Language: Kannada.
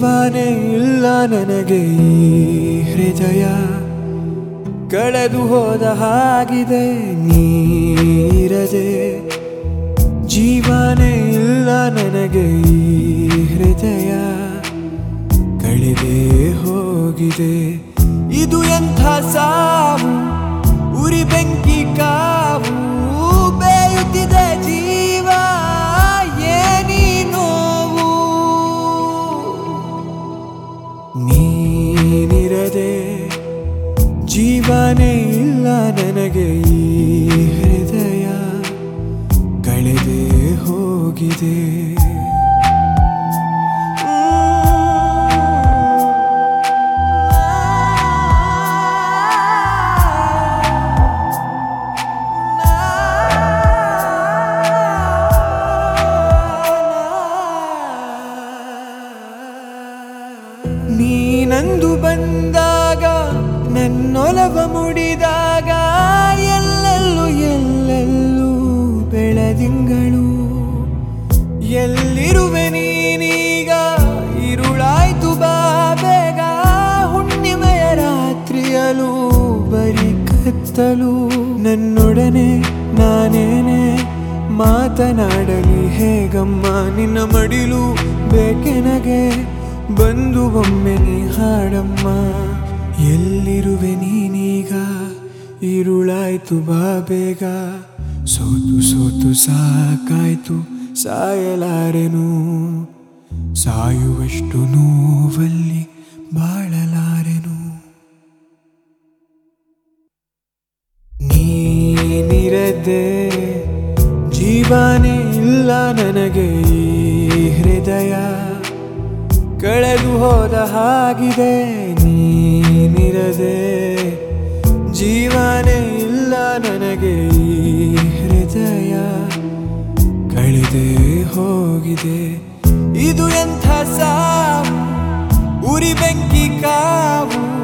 ಜೀವನೇ ಇಲ್ಲ ನನಗೆ ಈ ಹೃದಯ ಕಳೆದು ಹೋದ ಹಾಗಿದೆ ನೀರದೆ ಜೀವನೇ ಇಲ್ಲ ನನಗೆ ಈ ಹೃದಯ ಕಳೆದೇ ಹೋಗಿದೆ ಇದು ಎಂಥ ಸಾವು ಉರಿ ಬೆಂಕಿ ಕಾವು ಬೇಯುತ್ತಿದೆ ಜೀವ ಏನಿ ನೋವು ನೀನಿರದೆ ಜೀವನೇ ಇಲ್ಲ ನನಗೆ ಈ ಹೃದಯ ಕಳೆದೇ ಹೋಗಿದೆ ನೀನಂದು ಬಂದಾಗ ನನ್ನೊಲವ ಮುಡಿದಾಗ ಎಲ್ಲೆಲ್ಲೂ ಎಲ್ಲೆಲ್ಲೂ ಬೆಳದಿಂಗಳು ಎಲ್ಲಿರುವೆ ನೀನೀಗ ಇರುಳಾಯ್ತು ಬಾ ಬೇಗ ಹುಣ್ಣಿಮೆಯ ರಾತ್ರಿಯಲು ಬರಿ ಕತ್ತಲು ನನ್ನೊಡನೆ ನಾನೇನೆ ಮಾತನಾಡಲಿ ಹೇಗಮ್ಮ ನಿನ್ನ ಮಡಿಲು ಬೇಕೆನಗೆ ಬಂದು ಒಮ್ಮೆ ನೀ ಹಾಡಮ್ಮ ಎಲ್ಲಿರುವೆ ನೀನೀಗ ಇರುಳಾಯ್ತು ಬಾ ಬೇಗ ಸೋತು ಸೋತು ಸಾಕಾಯ್ತು ಸಾಯಲಾರೆನು ಸಾಯುವಷ್ಟು ನೋವಲ್ಲಿ ಬಾಳಲಾರೆನು ನೀನಿರದೆ ಜೀವನೇ ಇಲ್ಲ ನನಗೆ ಈ ಹೃದಯ ಕಳೆದು ಹೋದ ಹಾಗಿದೆ ನೀನಿರದೆ ಜೀವನೇ ಇಲ್ಲ ನನಗೆ ಈ ಹೃದಯ ಕಳೆದೇ ಹೋಗಿದೆ ಇದು ಎಂಥ ಸಾವು ಉರಿ ಬೆಂಕಿ ಕಾವು